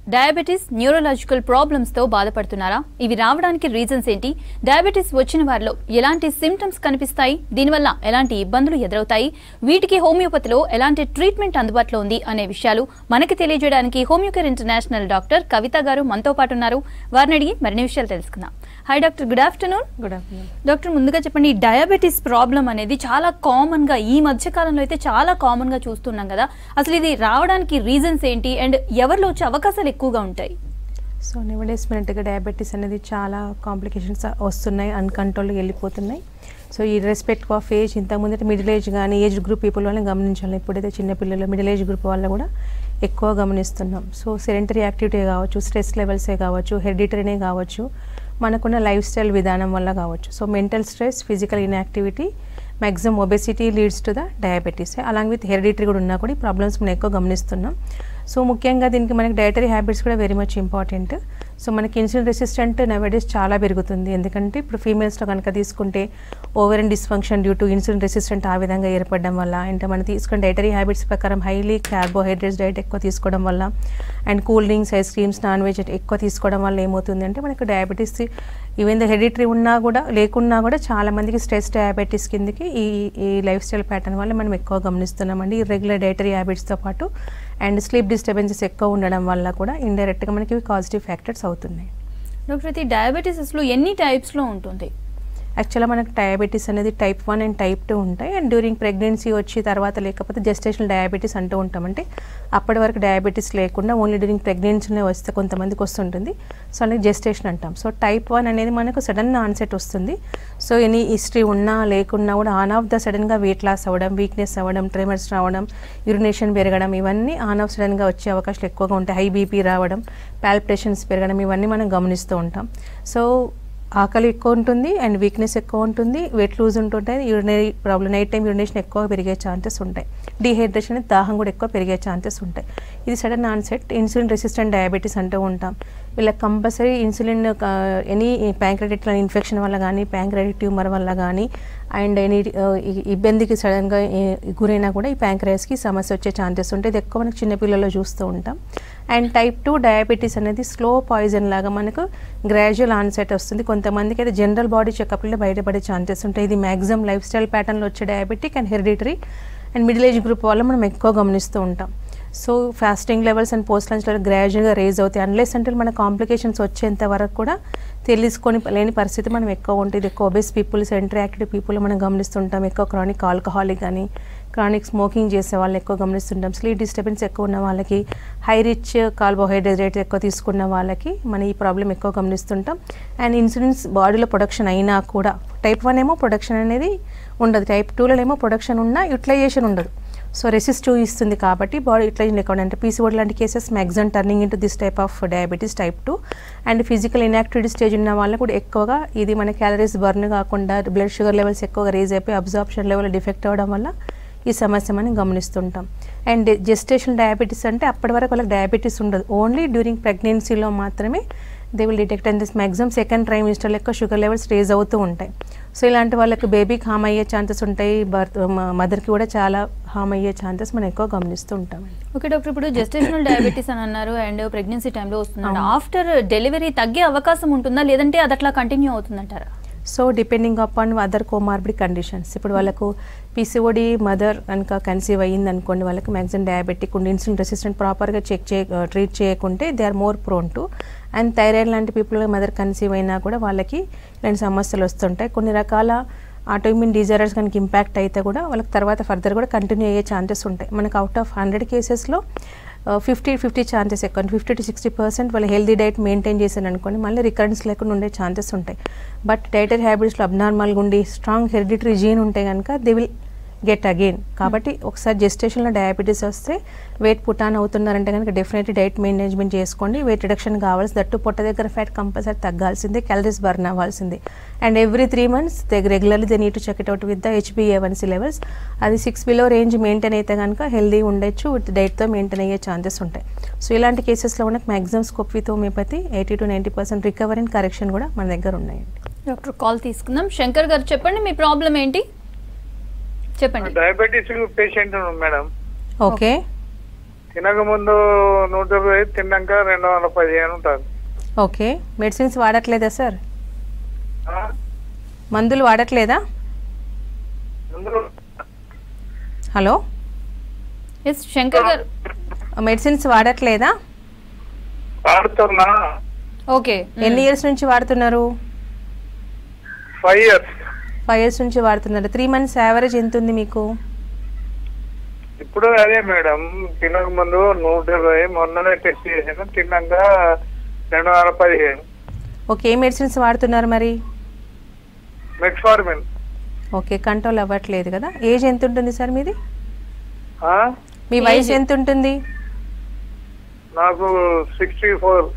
Diabetes neurological problems తో బాధపడుతున్నారా ఇవి రావడానికి రీజన్స్ ఏంటి డయాబెటీస్ వచ్చిన వారిలో ఎలాంటి సిమ్టమ్స్ కనిపిస్తాయి దీనివల్ల ఎలాంటి ఇబ్బందులు ఎదురవుతాయి వీటికి హోమియోపతిలో ఎలాంటి ట్రీట్మెంట్ అందుబాటులో ఉంది అనే విషయాలు మనకి తెలియజేయడానికి హోమియోకేర్ ఇంటర్నేషనల్ డాక్టర్ కవిత గారు మనతో పాటు ఉన్నారు వారిని అడిగి మరిన్ని విషయాలు తెలుసుకుందాం hi doctor good afternoon good afternoon doctor ముందుగా చెప్పండి ఈ డయాబెటీస్ ప్రాబ్లం అనేది చాలా కామన్ గా ఈ మధ్య కాలంలో అయితే చాలా కామన్ గా చూస్తున్నాం కదా అసలు ఇది రావడానికి రీజన్స్ ఏంటి అండ్ ఎవరిలో వచ్చే అవకాశాలు ఎక్కువగా ఉంటాయి సో నెవడేస్ మినిట్గా డయాబెటీస్ అనేది చాలా కాంప్లికేషన్స్ వస్తున్నాయి అన్కంట్రోల్గా వెళ్ళిపోతున్నాయి సో ఈ రెస్పెక్ట్ ఆఫ్ ఏజ్ ఇంతకుముందు మిడిల్ ఏజ్ కానీ ఏజ్ గ్రూప్ పీపుల్ వాళ్ళని గమనించాలి ఇప్పుడైతే చిన్నపిల్లలు మిడిల్ ఏజ్ గ్రూప్ వాళ్ళ కూడా ఎక్కువ గమనిస్తున్నాం సో సెరెంటరీ యాక్టివిటీ కావచ్చు స్ట్రెస్ లెవెల్సే కావచ్చు హెరిడిటరీనే కావచ్చు మనకున్న లైఫ్ స్టైల్ విధానం వల్ల కావచ్చు so mental stress physical inactivity maximum obesity leads to the diabetes along with hereditary కూడా ఉన్నా కూడా ఈ ప్రాబ్లమ్స్ మనం ఎక్కువ గమనిస్తున్నాం సో ముఖ్యంగా దీనికి మనకి డైటరీ హ్యాబిట్స్ కూడా వెరీ మచ్ ఇంపార్టెంట్ సో మనకి ఇన్సులిన్ రెసిస్టెంట్ నవడేస్ చాలా పెరుగుతుంది ఎందుకంటే ఇప్పుడు ఫీమేల్స్లో కనుక తీసుకుంటే ovarian dysfunction due to insulin resistant ఆ విధంగా ఏర్పడడం వల్ల అంటే మనం తీసుకున్న డైటరీ హ్యాబిట్స్ ప్రకారం హైలీ కార్బోహైడ్రేట్స్ డైట్ ఎక్కువ తీసుకోవడం వల్ల and cool drinks ice creams non veg ఎక్కువ తీసుకోవడం వల్ల ఏమవుతుంది అంటే మనకు డయాబెటీస్ ఈవెన్ ద హెరిటరీ ఉన్నా కూడా లేకున్నా కూడా చాలా మందికి స్ట్రెస్ డయాబెటీస్ కిందకి ఈ ఈ లైఫ్ స్టైల్ ప్యాటర్న్ వల్ల మనం ఎక్కువ గమనిస్తున్నామండి రెగ్యులర్ డైటరీ హ్యాబిట్స్తో పాటు అండ్ స్లీప్ డిస్టర్బెన్సెస్ ఎక్కువ ఉండడం వల్ల కూడా ఇండైరెక్ట్గా మనకి ఇవి పాజిటివ్ ఫ్యాక్టర్స్ అవుతున్నాయి డాక్టర్ అయితే డయాబెటీస్ అసలు ఎన్ని టైప్స్ లో ఉంటుంది యాక్చువల్గా మనకు డయాబెటీస్ అనేది type one and type two ఉంటాయి అండ్ డ్యూరింగ్ ప్రెగ్నెన్సీ వచ్చి తర్వాత లేకపోతే జెస్టేషనల్ డయాబెటీస్ అంటూ ఉంటాం అంటే అప్పటి వరకు డయాబెటీస్ లేకుండా ఓన్లీ డ్యూరింగ్ ప్రెగ్నెన్సీనే వస్తే కొంతమందికి వస్తుంటుంది సో అనేది జెస్టేషన్ అంటాం సో టైప్ వన్ అనేది మనకు సడన్ ఆన్సెట్ వస్తుంది సో ఎనీ హిస్టరీ ఉన్నా లేకున్నా కూడా ఆన్ ఆఫ్ ద సడన్గా వెయిట్ లాస్ అవ్వడం వీక్నెస్ అవ్వడం ట్రెమర్స్ రావడం యూరినేషన్ పెరగడం ఇవన్నీ ఆన్ ఆఫ్ సడన్గా వచ్చే అవకాశాలు ఎక్కువగా ఉంటాయి హై బీపీ రావడం పాల్పిటేషన్స్ పెరగడం ఇవన్నీ మనం గమనిస్తూ ఉంటాం సో ఆకలి ఎక్కువ ఉంటుంది అండ్ వీక్నెస్ ఎక్కువ ఉంటుంది వెయిట్ లూజ్ ఉంటుంటాయి urinary problem night time urination ఎక్కువ పెరిగే ఛాన్సెస్ ఉంటాయి డీహైడ్రేషన్ దాహం కూడా ఎక్కువ పెరిగే ఛాన్సెస్ ఉంటాయి ఇది sudden onset insulin resistant diabetes అంటూ ఉంటాం వీళ్ళకి compulsory insulin any pancreatic infection వల్ల కానీ ప్యాంక్రెటిక్ ట్యూమర్ వల్ల కానీ అండ్ ఎనీ ఇబ్బందికి సడన్గా గురైనా కూడా ఈ ప్యాంక్రయాస్కి సమస్య వచ్చే ఛాన్సెస్ ఉంటాయి ఇది ఎక్కువ మనకు చిన్నపిల్లల్లో చూస్తూ ఉంటాం అండ్ టైప్ టూ డయాబెటీస్ అనేది స్లో పాయిజన్ లాగా మనకు గ్రాడ్యువల్ ఆన్సెట్ వస్తుంది కొంతమందికి అయితే జనరల్ బాడీ చెకప్లో బయటపడే ఛాన్సెస్ ఉంటాయి ఇది మ్యాక్సిమం లైఫ్ స్టైల్ ప్యాటర్న్లో వచ్చే diabetic and hereditary and middle age group వల్ల మనం ఎక్కువ గమనిస్తూ ఉంటాం so fasting levels and post lunch level గ్రాడ్యువల్గా రేజ్ అవుతాయి అన్లెస్ అంటే మన కాంప్లికేషన్స్ వచ్చేంత వరకు కూడా తెలుసుకొని లేని పరిస్థితి మనం ఎక్కువ ఉంటుంది ఎక్కువ obese people centre active people మనం గమనిస్తుంటాం ఎక్కువ క్రానిక్ ఆల్కహాలిక్ కానీ క్రానిక్ స్మోకింగ్ చేసే వాళ్ళని ఎక్కువ గమనిస్తుంటాం స్లీప్ డిస్టర్బెన్స్ ఎక్కువ ఉన్న వాళ్ళకి హై రిచ్ కార్బోహైడ్రేట్ ఎక్కువ తీసుకున్న వాళ్ళకి మనం ఈ ప్రాబ్లం ఎక్కువ గమనిస్తుంటాం అండ్ ఇన్సులిన్స్ బాడీలో ప్రొడక్షన్ అయినా కూడా టైప్ వన్ ఏమో ప్రొడక్షన్ అనేది ఉండదు టైప్ టూలో ఏమో ప్రొడక్షన్ ఉన్నా యూటిలైజేషన్ ఉండదు సో రెసిస్టివ్ ఇస్తుంది కాబట్టి బాడీ యూటిలైజేషన్ లేకుండా అంటే పీసీఓడి లాంటి cases maximum turning into this type of diabetes type two and physical inactivity stage ఉన్న వాళ్ళకి కూడా ఎక్కువగా ఇది మన క్యాలరీస్ బర్న్ కాకుండా బ్లడ్ షుగర్ లెవెల్స్ ఎక్కువగా రేజ్ అయిపోయి అబ్జార్ప్షన్ లెవెల్ డిఫెక్ట్ అవ్వడం వల్ల ఈ సమస్య మనం గమనిస్తుంటాం అండ్ జెస్టేషన్ డయాబెటీస్ అంటే అప్పటి వరకు వాళ్ళకి డయాబెటీస్ ఉండదు ఓన్లీ డ్యూరింగ్ ప్రెగ్నెన్సీలో మాత్రమే they will detect and this maximum second ట్రైమిస్టర్లో ఎక్కువ షుగర్ లెవెల్స్ రేజ్ అవుతూ ఉంటాయి సో ఇలాంటి వాళ్ళకి బేబీకి హామ్ అయ్యే ఛాన్సెస్ ఉంటాయి బర్త్ మదర్కి కూడా చాలా హామ్ అయ్యే ఛాన్సెస్ మనం ఎక్కువ గమనిస్తూ ఉంటాం ఓకే డాక్టర్ ఇప్పుడు జెస్టేషనల్ డయాబెటీస్ అని అన్నారు అండ్ ప్రెగ్నెన్సీ టైంలో వస్తున్నాడు ఆఫ్టర్ డెలివరీ తగ్గే అవకాశం ఉంటుందా లేదంటే అది అట్లా కంటిన్యూ అవుతుందంటారా so depending upon other comorbid conditions ఇప్పుడు వాళ్ళకు పీసీఓడి మదర్ కనుక కన్సీవ్ అయ్యింది అనుకోండి వాళ్ళకి మ్యాక్సిమం డయాబెటిక్ ఉండి ఇన్సులిన్ రెసిస్టెంట్ ప్రాపర్గా చెక్ చే ట్రీట్ చేయకుంటే they are more prone to and thyroid లాంటి పీపుల్ మదర్ కన్సీవ్ అయినా కూడా వాళ్ళకి ఇలాంటి సమస్యలు వస్తుంటాయి కొన్ని రకాల ఆటోఇమ్యూన్ డిజార్డర్స్ కనుక ఇంపాక్ట్ అయితే కూడా వాళ్ళకి తర్వాత ఫర్దర్ కూడా కంటిన్యూ అయ్యే ఛాన్సెస్ ఉంటాయి మనకు అవుట్ ఆఫ్ హండ్రెడ్ కేసెస్లో ఫిఫ్టీ ఫిఫ్టీ ఛాన్సెస్ ఎక్కువ ఫిఫ్టీ టు సిక్స్టీ పర్సెంట్ వాళ్ళు హెల్దీ డైట్ మెయింటైన్ చేశారు అనుకోండి మళ్ళీ రికరెన్స్ లేకుండా ఉండే ఛాన్సెస్ ఉంటాయి బట్ డైటరీ హ్యాబిట్స్లో అబ్నార్మల్గా ఉండి స్ట్రాంగ్ హెరిడిటరీ జీన్ ఉంటే కనుక దే విల్ గెట్ అగైన్ కాబట్టి ఒకసారి జెస్టేషన్లో డయాబెటీస్ వస్తే వెయిట్ పుటాన్ అవుతున్నారంటే కనుక డెఫినెట్లీ డైట్ మేనేజ్మెంట్ చేసుకోండి వెయిట్ రిడక్షన్ కావాల్సి దట్టు పొట్ట దగ్గర ఫ్యాట్ కంపల్సరీ తగ్గాల్సిందే క్యాలరీస్ బర్న్ అవ్వాల్సిందే and every three months regularly they need check it out with the హెచ్బిఏవన్సీ లెవెల్స్ అది సిక్స్ బిలో రేంజ్ మెయింటైన్ అయితే కనుక హెల్దీ ఉండొచ్చు విత్ డైట్తో మెయింటైన్ అయ్యే ఛాన్సెస్ ఉంటాయి సో ఇలాంటి కేసెస్లో మనకు maximum scope with homeopathy eighty to ninety percent recovery and correction కూడా మన దగ్గర ఉన్నాయండి డాక్టర్ కాల్ తీసుకుందాం శంకర్ గారు చెప్పండి మీ ప్రాబ్లం ఏంటి చెప్పండి డయాబెటీస్ పేషెంట్ మేడం ఓకే తినక ముందు నూట ఇరవై తిన్నాక రెండు వందల పదిహేను ఉంటుంది ఓకే మెడిసిన్స్ వాడట్లేదా సార్ ఆ? మందులు వాడట్లేదా అందులో హలో ఎస్ శంకర్ గారు మెడిసిన్స్ వాడట్లేదా వాడుతున్నా ఓకే ఎన్ని ఇయర్స్ నుంచి వాడుతున్నారు ఫైవ్ ఇయర్స్ ఫైవ్ ఇయర్స్ నుంచి వాడుతున్నారు త్రీ మంత్స్ యావరేజ్ ఎంత ఉంది మీకు ఇప్పుడు అదే మేడం తినక ముందు నూట ఇరవై మొన్ననే టెస్ట్ చేసాను తిన్నాక రెండు వందల పదిహేను ఓకే ఏ మెడిసిన్స్ వాడుతున్నారు మరి మెట్ఫార్మిన్ ఓకే కంట్రోల్ అవ్వట్లేదు కదా ఏజ్ ఎంత ఉంటుంది సార్ మీది ఆ? మీ వయసు ఎంత ఉంటుంది నాకు sixty four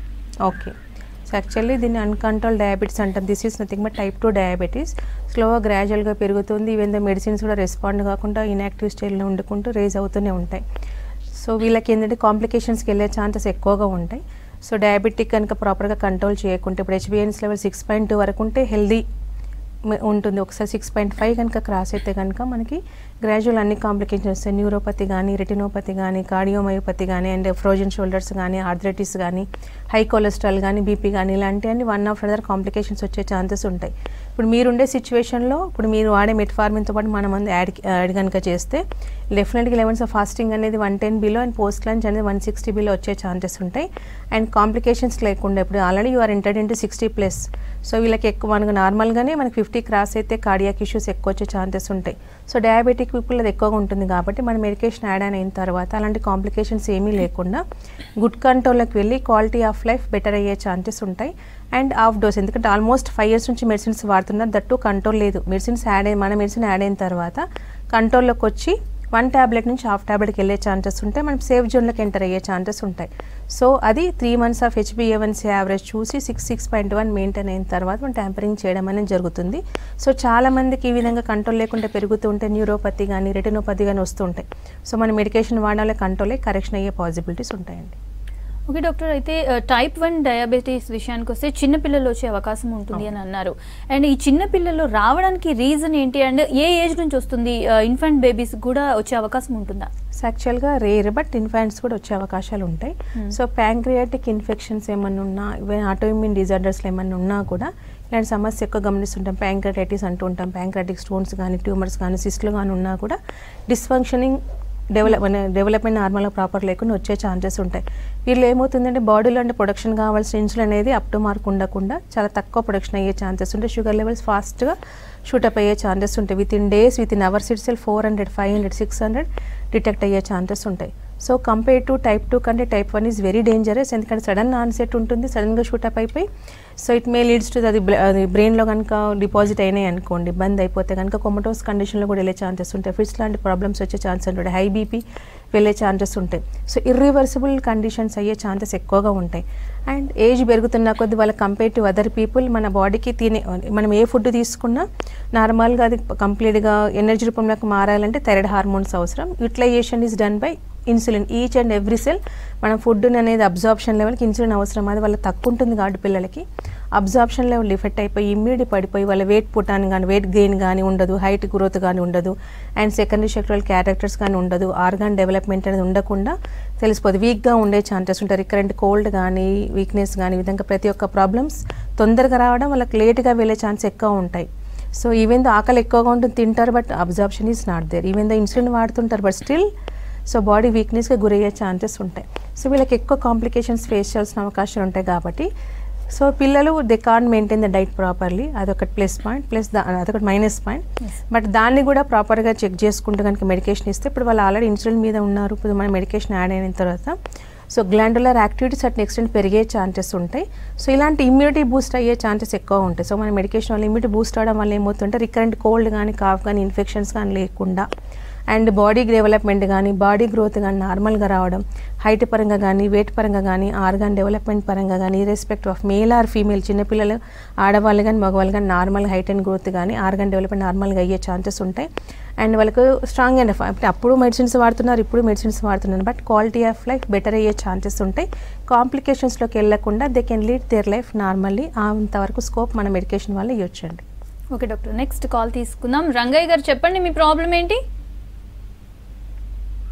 okay so actually దీన్ని అన్కంట్రోల్ డయాబెటీస్ అంటాం this is nothing but type two diabetes స్లోగా గ్రాడ్యువల్గా పెరుగుతుంది ఈవెన్ ద మెడిసిన్స్ కూడా రెస్పాండ్ కాకుండా ఇన్యాక్టివ్ స్టేజ్లో ఉండుకుంటూ రేజ్ అవుతూనే ఉంటాయి సో వీళ్ళకి ఏంటంటే కాంప్లికేషన్స్కి వెళ్ళే ఛాన్సెస్ ఎక్కువగా ఉంటాయి సో డయాబెటిక్ కనుక ప్రాపర్గా కంట్రోల్ చేయకుంటే ఇప్పుడు హెచ్బిఎన్స్ లెవెల్ సిక్స్ పాయింట్ టూ వరకు ఉంటే హెల్దీ ఉంటుంది ఒకసారి సిక్స్ పాయింట్ ఫైవ్ కనుక క్రాస్ అయితే కనుక మనకి గ్రాడ్యువల్ అన్ని కాంప్లికేషన్స్ వస్తాయి న్యూరోపతి కానీ రెటినోపతి కానీ కార్డియోమయోపతి కానీ అండ్ ఫ్రోజన్ షోల్డర్స్ కానీ ఆర్థరైటిస్ కానీ హై కొలెస్ట్రాల్ కానీ బీపీ కానీ ఇలాంటివన్నీ వన్ ఆఫ్ అదర్ కాంప్లికేషన్స్ వచ్చే ఛాన్సెస్ ఉంటాయి ఇప్పుడు మీరుండే సిచ్యువేషన్లో ఇప్పుడు మీరు వాడే మెట్ఫార్మిన్తో పాటు మనం మంది యాడ్ యాడ్ కనుక చేస్తే డెఫినెట్గా లెవెన్స్ ఆఫ్ ఫాస్టింగ్ అనేది one ten below and post lunch అనేది వన్ సిక్స్టీ బిలో వచ్చే ఛాన్సెస్ ఉంటాయి అండ్ కాంప్లికేషన్స్ లేకుండా ఇప్పుడు already you are entered into sixty plus so వీళ్ళకి ఎక్కువ మనకు నార్మల్గానే మనకి ఫిఫ్టీ క్రాస్ అయితే కార్డియాక్ ఇష్యూస్ ఎక్కువ వచ్చే ఛాన్సెస్ ఉంటాయి సో డయాబెటిక్ పీపుల్ అది ఎక్కువగా ఉంటుంది కాబట్టి మన మెడికేషన్ యాడ్ అయిన తర్వాత అలాంటి కాంప్లికేషన్స్ ఏమీ లేకుండా గుడ్ కంట్రోల్లోకి వెళ్ళి క్వాలిటీ ఆఫ్ లైఫ్ బెటర్ అయ్యే ఛాన్సెస్ ఉంటాయి అండ్ ఆఫ్ డోస్ ఎందుకంటే ఆల్మోస్ట్ ఫైవ్ ఇయర్స్ నుంచి మెడిసిన్స్ వాడుతున్నారు దట్టు కంట్రోల్ లేదు మెడిసిన్స్ యాడ్ అయ్యి మన మెడిసిన్ యాడ్ అయిన తర్వాత కంట్రోల్లోకి వచ్చి వన్ ట్యాబ్లెట్ నుంచి హాఫ్ ట్యాబ్లెట్కి వెళ్ళే ఛాన్సెస్ ఉంటాయి మనం సేఫ్ జోన్లోకి ఎంటర్ అయ్యే ఛాన్సెస్ ఉంటాయి సో అది త్రీ మంత్స్ ఆఫ్ హెచ్బిఏవన్సీ యావరేజ్ చూసి six six point one maintain అయిన తర్వాత మనం ట్యాంపరింగ్ చేయడం అనేది జరుగుతుంది సో చాలా మందికి ఈ విధంగా కంట్రోల్ లేకుండా పెరుగుతూ ఉంటే న్యూరోపతి కానీ రెటినోపతి కానీ వస్తుంటాయి సో మన మెడికేషన్ వాడాలి కంట్రోల్ అయ్యి కరెక్షన్ అయ్యే పాసిబిలిటీస్ ఉంటాయండి ఓకే డాక్టర్ అయితే టైప్ వన్ డయాబెటీస్ విషయానికి వస్తే చిన్న పిల్లలు వచ్చే అవకాశం ఉంటుంది అని అన్నారు అండ్ ఈ చిన్న పిల్లలు రావడానికి రీజన్ ఏంటి అండ్ ఏ ఏజ్ నుంచి వస్తుంది ఇన్ఫాంట్ బేబీస్ కూడా వచ్చే అవకాశం ఉంటుందా సో యాక్చువల్గా రేర్ బట్ ఇన్ఫాంట్స్ కూడా వచ్చే అవకాశాలు ఉంటాయి సో ప్యాంక్రియాటిక్ ఇన్ఫెక్షన్స్ ఏమన్నా ఉన్నా ఈవెన్ ఆటోఇమ్యూన్ డిజార్డర్స్లో ఏమన్నా ఉన్నా కూడా ఇలాంటి సమస్య ఎక్కువ గమనిస్తుంటాం ప్యాంక్రటైటిస్ అంటూ ఉంటాం ప్యాంక్రాటిక్ స్టోన్స్ కానీ ట్యూమర్స్ కానీ సిస్ట్లు కానీ ఉన్నా కూడా డిస్ఫంక్షనింగ్ డెవలప్ డెవలప్మెంట్ నార్మల్గా ప్రాపర్ లేకుండా వచ్చే ఛాన్సెస్ ఉంటాయి వీళ్ళు ఏమవుతుందంటే బాడీలో అంటే ప్రొడక్షన్ కావాల్సిన ఇన్సులిన్ అనేది అప్ టు మార్క్ ఉండకుండా చాలా తక్కువ ప్రొడక్షన్ అయ్యే ఛాన్సెస్ ఉంటాయి షుగర్ లెవెల్స్ ఫాస్ట్గా షూటప్ అయ్యే ఛాన్సెస్ ఉంటాయి within days within hours it sell four hundred five hundred six hundred detect అయ్యే ఛాన్సెస్ ఉంటాయి so compare to type two కంటే type one is very dangerous ఎందుకంటే sudden onset ఉంటుంది సడన్గా shoot up అయిపోయి so it may leads to అది bl- అది బ్రెయిన్లో కనుక డిపాజిట్ అయినాయి అనుకోండి బంద్ అయిపోతే కనుక కొమటోస్ కండిషన్లో కూడా వెళ్ళే ఛాన్సెస్ ఉంటాయి ఫిట్స్ లాంటి ప్రాబ్లమ్స్ వచ్చే ఛాన్సెస్ ఉంటాయి హై బీపీ వెళ్ళే ఛాన్సెస్ ఉంటాయి సో ఇర్రివర్సిబుల్ కండిషన్స్ అయ్యే ఛాన్సెస్ ఎక్కువగా ఉంటాయి అండ్ ఏజ్ పెరుగుతున్న కొద్ది వాళ్ళ కంపేర్ టు అదర్ పీపుల్ మన బాడీకి తినే మనం ఏ ఫుడ్ తీసుకున్నా నార్మల్గా అది కంప్లీట్గా ఎనర్జీ రూపంలోకి మారాలంటే థైరాయిడ్ హార్మోన్స్ అవసరం utilisation is done by insulin each and every cell మనం ఫుడ్ అనేది అబ్జార్ప్షన్ లెవెల్కి ఇన్సులిన్ అవసరం అది వాళ్ళ తక్కువ ఉంటుంది కాబట్టి పిల్లలకి అబ్జార్ప్షన్ లెవెల్ ఎఫెక్ట్ అయిపోయి ఇమ్యూనిటీ పడిపోయి వాళ్ళ వెయిట్ పుటాన్ కానీ వెయిట్ గెయిన్ కానీ ఉండదు హైట్ గ్రోత్ కానీ ఉండదు అండ్ సెకండరీ సెక్టరల్ క్యారెక్టర్స్ కానీ ఉండదు ఆర్గాన్ డెవలప్మెంట్ అనేది ఉండకుండా తెలిసిపోదు వీక్గా ఉండే ఛాన్సెస్ ఉంటాయి రికరెంట్ కోల్డ్ కానీ వీక్నెస్ కానీ ఈ విధంగా ప్రతి ఒక్క ప్రాబ్లమ్స్ తొందరగా రావడం వాళ్ళకి లేట్గా వెళ్ళే ఛాన్స్ ఎక్కువ ఉంటాయి సో ఈవెన్ దో ఆకలి ఎక్కువగా ఉంటుంది తింటారు but absorption is not there even though insulin వాడుతుంటారు బట్ స్టిల్ సో బాడీ వీక్నెస్గా గురయ్యే ఛాన్సెస్ ఉంటాయి సో వీళ్ళకి ఎక్కువ కాంప్లికేషన్స్ ఫేస్ చేయాల్సిన అవకాశాలు ఉంటాయి కాబట్టి సో పిల్లలు they can maintain the diet properly అదొకటి ప్లస్ పాయింట్ ప్లస్ దా అదొకటి మైనస్ పాయింట్ బట్ దాన్ని కూడా ప్రాపర్గా చెక్ చేసుకుంటూ కనుక మెడికేషన్ ఇస్తే ఇప్పుడు వాళ్ళు ఆల్రెడీ ఇన్సులిన్ మీద ఉన్నారు ఇప్పుడు మన మెడికేషన్ యాడ్ అయిన తర్వాత so glandular activities at extent పెరిగే ఛాన్సెస్ ఉంటాయి సో ఇలాంటి ఇమ్యూనిటీ బూస్ట్ అయ్యే ఛాన్సెస్ ఎక్కువ ఉంటాయి సో మన మెడికేషన్ వల్ల ఇమ్యూనిటీ బూస్ట్ అవడం వల్ల ఏమవుతుంటే రికరెంట్ కోల్డ్ కానీ కాఫ్ కానీ ఇన్ఫెక్షన్స్ కానీ లేకుండా అండ్ బాడీ డెవలప్మెంట్ కానీ బాడీ గ్రోత్ కానీ నార్మల్గా రావడం హైట్ పరంగా కానీ వెయిట్ పరంగా కానీ ఆర్గాన్ డెవలప్మెంట్ పరంగా కానీ respect of male or female చిన్నపిల్లలు ఆడవాళ్ళు కానీ మగవాళ్ళు కానీ నార్మల్ హైట్ అండ్ గ్రోత్ కానీ ఆర్గాన్ డెవలప్మెంట్ నార్మల్గా అయ్యే ఛాన్సెస్ ఉంటాయి అండ్ వాళ్ళకు స్ట్రాంగ్ అండ్ అంటే అప్పుడు మెడిసిన్స్ వాడుతున్నారు ఇప్పుడు మెడిసిన్స్ వాడుతున్నారు but quality of life better అయ్యే ఛాన్సెస్ ఉంటాయి కాంప్లికేషన్స్లోకి వెళ్ళకుండా they can lead their life normally అంతవరకు స్కోప్ మన మెడికేషన్ వల్ల ఇవ్వచ్చండి ఓకే డాక్టర్ నెక్స్ట్ కాల్ తీసుకుందాం రంగయ్య గారు చెప్పండి మీ ప్రాబ్లం ఏంటి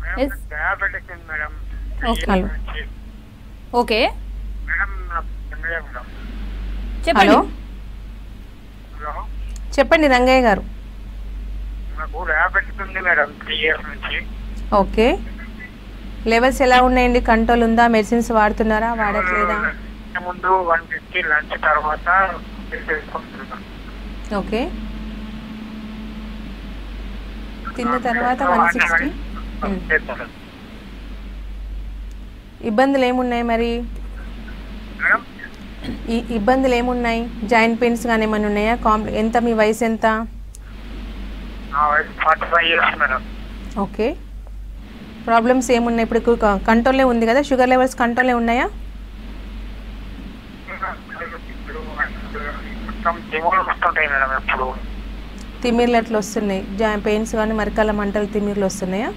Yes. డయాబెటిక్ ఉంది మేడం Okay. ఈ Hello. నుంచి. ఓకే మేడం నాకు రంగయ్య మేడం చెప్పండి హలో హలో చెప్పండి రంగయ్య గారు నాకు డయాబెటిక్ ఉంది మేడం త్రీ ఇయర్స్ నుంచి ఓకే లెవెల్స్ ఎలా ఉన్నాయండి కంట్రోల్ ఉందా మెడిసిన్స్ వాడుతున్నారా వాడట్లేదా ముందు వన్ ఫిఫ్టీ లంచ్ తర్వాత తీసుకుంటున్నాను ఓకే తిన్న తర్వాత వన్ సిక్స్టీ చేస్తాను. ఇబ్బందులు ఏమున్నాయి మరి మేడం ఈ ఇబ్బందులు ఏమున్నాయి జాయింట్ పెయిన్స్ కానీ ఏమైనా ఉన్నాయా కాంప్లి ఎంత మీ వయసు ఎంత నా వయసు forty five years madam okay problems ఏమున్నాయి ఇప్పుడు కంట్రోలే ఉంది కదా షుగర్ లెవెల్స్ కంట్రోలే ఉన్నాయా ఇప్పుడు మొత్తం దిగులు వస్తుంటాయి మేడం ఎప్పుడు తిమ్మిర్లు అట్లా వస్తున్నాయి జా పెయిన్స్ కానీ మరకాల మంటలు తిమ్మిర్లు వస్తున్నాయా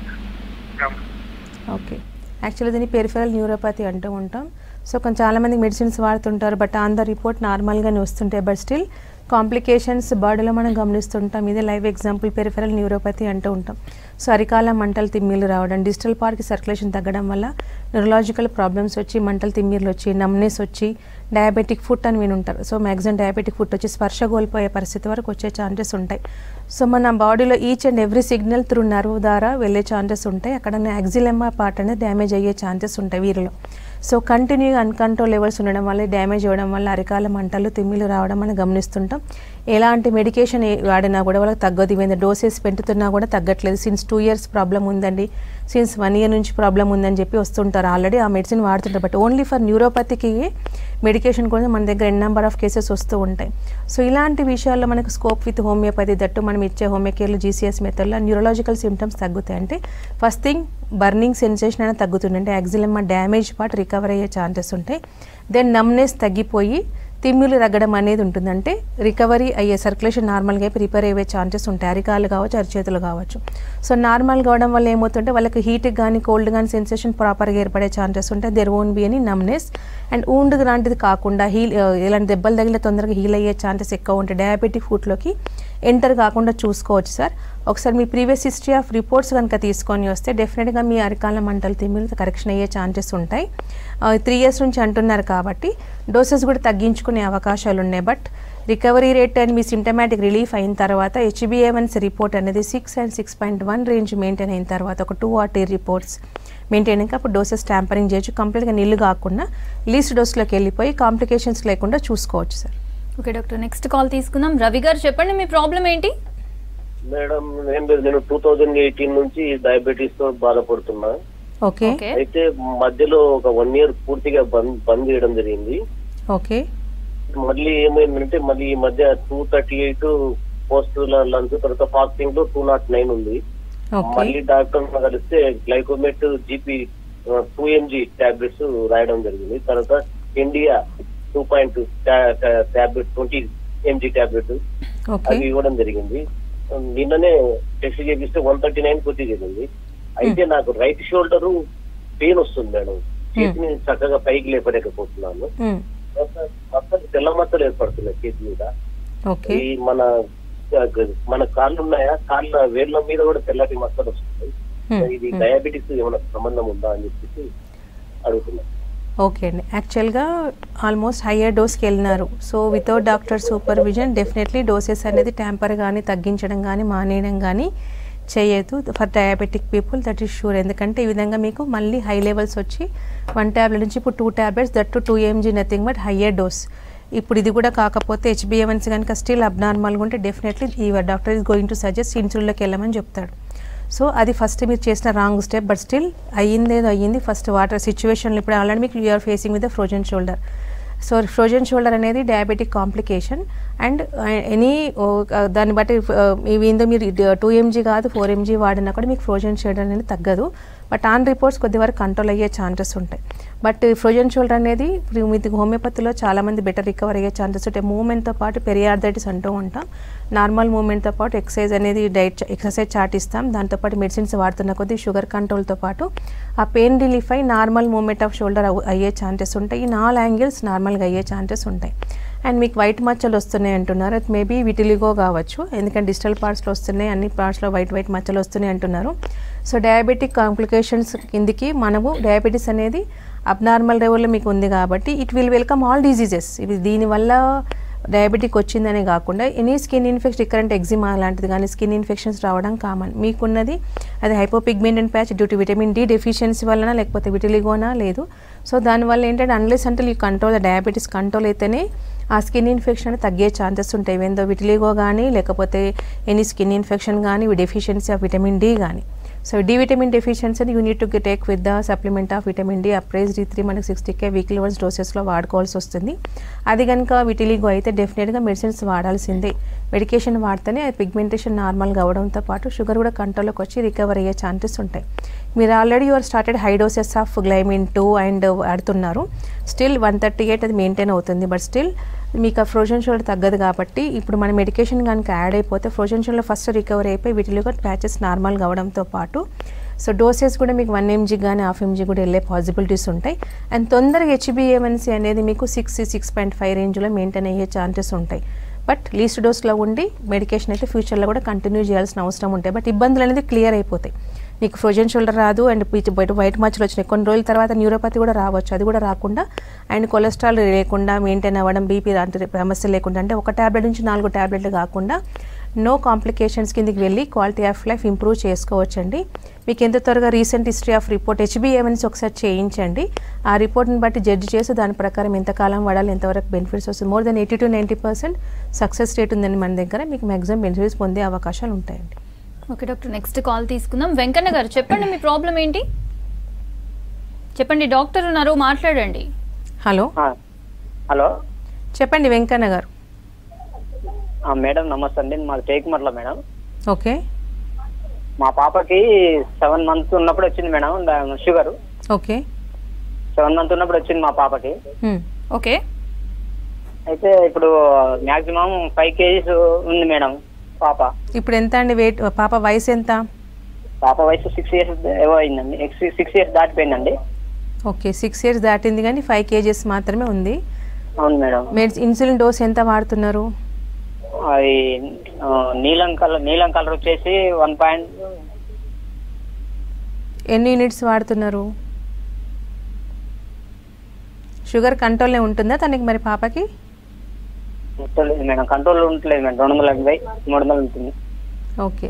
మేడం ఓకే యాక్చువల్లీ దీన్ని పెరిఫెరల్ న్యూరోపతి అంటూ ఉంటాం సో కొంచెం చాలామంది మెడిసిన్స్ వాడుతుంటారు బట్ ఆన్ ద రిపోర్ట్ నార్మల్గానే వస్తుంటాయి బట్ స్టిల్ కాంప్లికేషన్స్ బాడీలో మనం గమనిస్తుంటాం ఇదే లైవ్ ఎగ్జాంపుల్ పెరిఫెరల్ న్యూరోపతి అంటూ ఉంటాం సో అరికాల మంటలు తిమ్మిర్లు రావడం డిజిటల్ పార్ట్కి సర్క్యులేషన్ తగ్గడం వల్ల న్యూరలాజికల్ ప్రాబ్లమ్స్ వచ్చి మంటలు తిమ్మిర్లు వచ్చి నమ్నెస్ వచ్చి డయాబెటిక్ ఫుట్ అని వినుంటారు సో మ్యాక్సిమం డయాబెటిక్ ఫుట్ వచ్చి స్పర్శ కోల్పోయే పరిస్థితి వరకు వచ్చే ఛాన్సెస్ ఉంటాయి సో మన బాడీలో each and every signal through nerve ద్వారా వెళ్ళే ఛాన్సెస్ ఉంటాయి అక్కడ యాక్సిలెమ్మా పార్ట్ అనేది డ్యామేజ్ అయ్యే ఛాన్సెస్ ఉంటాయి వీరిలో సో కంటిన్యూగా అన్కంట్రోల్ లెవెల్స్ ఉండడం వల్ల డ్యామేజ్ అవ్వడం వల్ల అరికాల మంటలు తిమ్మిలు రావడం మనం గమనిస్తుంటాం ఎలాంటి మెడికేషన్ వాడినా కూడా వాళ్ళకి తగ్గదు ఈవెన్ డోసెస్ పెంచుతున్నా కూడా తగ్గట్లేదు సిన్స్ టూ ఇయర్స్ ప్రాబ్లం ఉందండి సిన్స్ వన్ ఇయర్ నుంచి ప్రాబ్లం ఉందని చెప్పి వస్తుంటారు ఆల్రెడీ ఆ మెడిసిన్ వాడుతుంటారు బట్ ఓన్లీ ఫర్ న్యూరోపతికి మెడికేషన్ కూడా మన దగ్గర ఎన్ నెంబర్ ఆఫ్ కేసెస్ వస్తూ ఉంటాయి సో ఇలాంటి విషయాల్లో మనకు స్కోప్ విత్ హోమియోపతి దట్టు మనం ఇచ్చే హోమియోకేర్లు జీసీఎస్ మెథడ్లో న్యూరలాజికల్ సిమ్టమ్స్ తగ్గుతాయి అంటే ఫస్ట్ థింగ్ బర్నింగ్ సెన్సేషన్ అనేది తగ్గుతుంది అంటే యాక్సిలమ్మ డ్యామేజ్ పార్ట్ రికవర్ అయ్యే ఛాన్సెస్ ఉంటాయి దెన్ నమ్నెస్ తగ్గిపోయి తిమ్మిలు తగ్గడం అనేది ఉంటుంది అంటే రికవరీ అయ్యే సర్క్యులేషన్ నార్మల్గా ప్రిపేర్ అయ్యే ఛాన్సెస్ ఉంటాయి అరికాలు కావచ్చు అరిచేతులు కావచ్చు సో నార్మల్ కావడం వల్ల ఏమవుతుంటే వాళ్ళకి హీట్ కానీ కోల్డ్ కానీ సెన్సేషన్ ప్రాపర్గా ఏర్పడే ఛాన్సెస్ ఉంటాయి దెర్ ఓన్ బి అని నమ్నెస్ అండ్ ఊండ్ లాంటిది కాకుండా హీల్ ఇలాంటి దెబ్బలు తగిలిన తొందరగా హీల్ అయ్యే ఛాన్సెస్ ఎక్కువ ఉంటాయి డయాబెటిక్ ఫుడ్లోకి ఎంటర్ కాకుండా చూసుకోవచ్చు సార్ ఒకసారి మీ ప్రీవియస్ హిస్టరీ ఆఫ్ రిపోర్ట్స్ కనుక తీసుకొని వస్తే డెఫినెట్గా మీ అరికాల మంటలు తిమ్మిలు కరెక్షన్ అయ్యే ఛాన్సెస్ ఉంటాయి త్రీ ఇయర్స్ నుంచి అంటున్నారు కాబట్టి డోసెస్ కూడా తగ్గించుకునే అవకాశాలు ఉన్నాయి బట్ రికవరీ రేట్ అండ్ మీ సిమ్టమాటిక్ రిలీఫ్ అయిన తర్వాత హెచ్బిఏవన్స్ రిపోర్ట్ అనేది six and six point one range maintain అయిన తర్వాత ఒక two or three reports maintain అయ్యాక అప్పుడు డోసెస్ ట్యాంపరింగ్ చేయొచ్చు కంప్లీట్గా నీళ్ళు కాకుండా లీస్ట్ డోస్లోకి వెళ్ళిపోయి కాంప్లికేషన్స్ లేకుండా చూసుకోవచ్చు sir okay doctor next call తీసుకుందాం రవి గారు చెప్పండి మీ ప్రాబ్లం ఏంటి మేడం ఏం లేదు నేను టూ థౌజండ్ ఎయిటీన్ నుంచి డయాబెటీస్ తో బాధపడుతున్నా ఓకే ఓకే అయితే మధ్యలో ఒక వన్ ఇయర్ పూర్తిగా బంద్ బంద్ చేయడం జరిగింది ఓకే మళ్ళీ ఏమైందంటే మళ్ళీ ఈ మధ్య two thirty eight post lunch తర్వాత ఫాస్టింగ్ లో టూ నాట్ నైన్ ఉంది ఓకే మళ్ళీ డాక్టర్ కలిస్తే Glycomet GP two mg tablets రాయడం జరిగింది తర్వాత India two point tablet twenty mg tablet okay అవి ఇవ్వడం జరిగింది నిన్ననే టెస్ట్ చేపిస్తే వన్ థర్టీ నైన్ కొద్ది జరిగింది అయితే నాకు రైట్ షోల్డర్ పెయిన్ వస్తుంది మేడం చేతిని చక్కగా పైకి లేపలేకపోతున్నాను మ్మ్. మచ్చలు తెల్ల మచ్చలు ఏర్పడుతున్నాయి చేతి మీద ఓకే ఈ మన మన కాళ్ళు ఉన్నాయా కాళ్ళ వేళ్ళ మీద కూడా తెల్లటి మచ్చలు వస్తున్నాయి మ్మ్. ఇది మ్మ్. డయాబెటిస్ ఏమైనా సంబంధం ఉందా అని చెప్పేసి అడుగుతున్నా ఓకే అండి యాక్చువల్గా ఆల్మోస్ట్ హయ్యర్ డోస్కి వెళ్ళినారు so without doctor supervision definitely doses అనేది ట్యాంపర్ కానీ తగ్గించడం కానీ మానేయడం కానీ చేయొద్దు for diabetic people that is sure ఎందుకంటే ఈ విధంగా మీకు మళ్ళీ హై లెవెల్స్ వచ్చి వన్ ట్యాబ్లెట్ నుంచి ఇప్పుడు two tablets that too two mg nothing but higher dose ఇప్పుడు ఇది కూడా కాకపోతే హెచ్బిఎవన్స్ కనుక స్టిల్ అబ్నార్మల్గా ఉంటే డెఫినెట్లీ ఈ doctor is going to suggest ఇన్సులిన్లోకి వెళ్ళమని చెప్తాడు సో అది ఫస్ట్ మీరు చేసిన రాంగ్ స్టెప్ బట్ స్టిల్ అయ్యిందేదో అయ్యింది ఫస్ట్ వాటర్ సిచ్యువేషన్లో ఇప్పుడు ఆల్రెడీ మీకు you're facing with frozen shoulder so frozen shoulder అనేది డయాబెటిక్ కాంప్లికేషన్ అండ్ ఎనీ దాన్ని బట్టి ఇవి ఏందో మీరు టూ ఎంజీ కాదు ఫోర్ ఎంజీ వాడినా కూడా మీకు ఫ్రోజన్ షోల్డర్ అనేది తగ్గదు బట్ ఆన్ రిపోర్ట్స్ కొద్ది వరకు కంట్రోల్ అయ్యే ఛాన్సెస్ ఉంటాయి బట్ ఫ్రోజన్ షోల్డర్ అనేది ఇప్పుడు మీకు హోమియోపతిలో చాలామంది బెటర్ రికవర్ అయ్యే ఛాన్సెస్ ఉంటాయి మూమెంట్తో పాటు పెరియార్థైటిస్ అంటూ ఉంటాం నార్మల్ మూమెంట్తో పాటు ఎక్సర్సైజ్ అనేది డైట్ ఎక్సర్సైజ్ చార్ట్ ఇస్తాం దాంతోపాటు మెడిసిన్స్ వాడుతున్న కొద్దీ షుగర్ కంట్రోల్తో పాటు ఆ పెయిన్ రిలీఫ్ అయి నార్మల్ మూమెంట్ ఆఫ్ షోల్డర్ అయ్యే ఛాన్సెస్ ఉంటాయి ఈ నాలుగు యాంగిల్స్ నార్మల్గా అయ్యే ఛాన్సెస్ ఉంటాయి అండ్ మీకు వైట్ మచ్చలు వస్తున్నాయి అంటున్నారు అది మేబీ విటిలిగో కావచ్చు ఎందుకంటే డిజిటల్ పార్ట్స్లో వస్తున్నాయి అన్ని పార్ట్స్లో వైట్ వైట్ మచ్చలు వస్తున్నాయి అంటున్నారు సో డయాబెటిక్ కాంప్లికేషన్స్ కిందికి మనము డయాబెటీస్ అనేది అబ్నార్మల్ లెవెల్లో మీకు ఉంది కాబట్టి it will welcome all diseases ఇవి దీనివల్ల డయాబెటిక్ వచ్చిందనే కాకుండా any skin infection recurrent eczema లాంటిది కానీ స్కిన్ ఇన్ఫెక్షన్స్ రావడం కామన్ మీకున్నది అది hypopigmented patch due to vitamin D deficiency వలన లేకపోతే విటిలిగోనా లేదు సో దానివల్ల ఏంటంటే అన్లెస్ అంటే ఈ కంట్రోల్ డయాబెటీస్ కంట్రోల్ అయితేనే ఆ స్కిన్ ఇన్ఫెక్షన్ అనేది తగ్గే ఛాన్సెస్ ఉంటాయి ఏందో విటిలిగో కానీ లేకపోతే ఎనీ స్కిన్ ఇన్ఫెక్షన్ కానీ డెఫిషియన్సీ ఆఫ్ విటమిన్ డి కానీ so D vitamin deficiency you need to take with the supplement of vitamin D Uprise D three మనకి సిక్స్టీ కే వీక్లీ వన్స్ డోసెస్లో వాడుకోవాల్సి వస్తుంది అది కనుక విటిలిగో అయితే డెఫినెట్గా మెడిసిన్స్ వాడాల్సిందే మెడికేషన్ వాడితేనే అది పిగ్మెంటేషన్ నార్మల్గా అవడంతో పాటు షుగర్ కూడా కంట్రోల్లోకి వచ్చి రికవర్ అయ్యే ఛాన్సెస్ ఉంటాయి మీరు already your started high doses of glimin two and వాడుతున్నారు స్టిల్ వన్ థర్టీ ఎయిట్ అది మెయింటైన్ అవుతుంది బట్ స్టిల్ మీకు ఆ ఫ్రోజన్ షోల్డర్ తగ్గదు కాబట్టి ఇప్పుడు మన మెడికేషన్ కనుక యాడ్ అయిపోతే ఫ్రోజన్ షోల్డర్ ఫస్ట్ రికవర్ అయిపోయి వీటిలో కూడా ప్యాచెస్ నార్మల్గా అవడంతో పాటు సో డోసెస్ కూడా మీకు వన్ ఎంజీ కానీ హాఫ్ ఎంజీ కూడా వెళ్ళే పాసిబిలిటీస్ ఉంటాయి అండ్ తొందరగా హెచ్బిఏవన్సీ అనేది మీకు సిక్స్ సిక్స్ పాయింట్ ఫైవ్ రేంజ్లో మెయింటైన్ అయ్యే ఛాన్సెస్ ఉంటాయి బట్ లీస్ట్ డోస్లో ఉండి మెడికేషన్ అయితే ఫ్యూచర్లో కూడా కంటిన్యూ చేయాల్సిన అవసరం ఉంటాయి బట్ ఇబ్బందులు అనేది క్లియర్ అయిపోతాయి నీకు ఫ్రోజన్ షోల్డర్ రాదు అండ్ బయట వైట్ మచ్చలు వచ్చినాయి కొన్ని రోజుల తర్వాత న్యూరోపతి కూడా రావచ్చు అది కూడా రాకుండా అండ్ కొలెస్ట్రాల్ లేకుండా మెయింటైన్ అవ్వడం బీపీ లాంటి సమస్య లేకుండా అంటే ఒక ట్యాబ్లెట్ నుంచి నాలుగు ట్యాబ్లెట్లు కాకుండా నో కాంప్లికేషన్స్ కిందకి వెళ్ళి క్వాలిటీ ఆఫ్ లైఫ్ ఇంప్రూవ్ చేసుకోవచ్చండి మీకు ఎంత త్వరగా రీసెంట్ హిస్టరీ ఆఫ్ రిపోర్ట్ హెచ్బిఏవన్స్ ఒకసారి చేయించండి ఆ రిపోర్ట్ని బట్టి జడ్జి చేసి దాని ప్రకారం ఎంతకాలం వాడాలి ఎంతవరకు బెనిఫిట్స్ వస్తుంది more than eighty to ninety percent success rate ఉందండి మన దగ్గర మీకు మ్యాక్సిమం బెనిఫిట్స్ పొందే అవకాశాలు ఉంటాయండి ఓకే డాక్టర్ నెక్స్ట్ కాల్ తీసుకుందాం వెంకన్న గారు చెప్పండి మీ ప్రాబ్లం ఏంటి చెప్పండి డాక్టర్ ఉన్నారు మాట్లాడండి హలో ఆ, హలో చెప్పండి వెంకన్న గారు ఆ, మేడం నమస్తే అండి మాది టేకుమర్ల మేడం ఓకే మా పాపకి సెవెన్ మంత్స్ ఉన్నప్పుడు వచ్చింది మేడం డా- షుగర్ ఓకే సెవెన్ మంత్ ఉన్నప్పుడు వచ్చింది మా పాపకి హ్మ్. ఓకే అయితే ఇప్పుడు మాక్సిమం ఫైవ్ కేజీస్ ఉంది మేడం పాప ఇప్పుడు ఎంత అండి వెయిట్ పాప వయసు ఎంత పాప వయసు సిక్స్ ఇయర్స్ ఏవో అయిందండి సిక్స్ ఇయర్స్ దాటిపోయిందండి ఓకే సిక్స్ ఇయర్స్ దాటింది కానీ ఫైవ్ కేజెస్ మాత్రమే ఉంది అవును మేడం మెడిసి ఇన్సులిన్ డోస్ ఎంత వాడుతున్నారు అది ఆ, నీలం కలర్ నీలం కలర్ వచ్చేసి వన్ పాయింట్ ఎన్ని యూనిట్స్ వాడుతున్నారు షుగర్ కంట్రోల్నే ఉంటుందా తనకి మరి పాపకి ఉంటలేదు మేడం కంట్రోల్ ఉండట్లేదు మేడం రెండు వందల ఎనభై మూడు వందలు ఉంటుంది ఓకే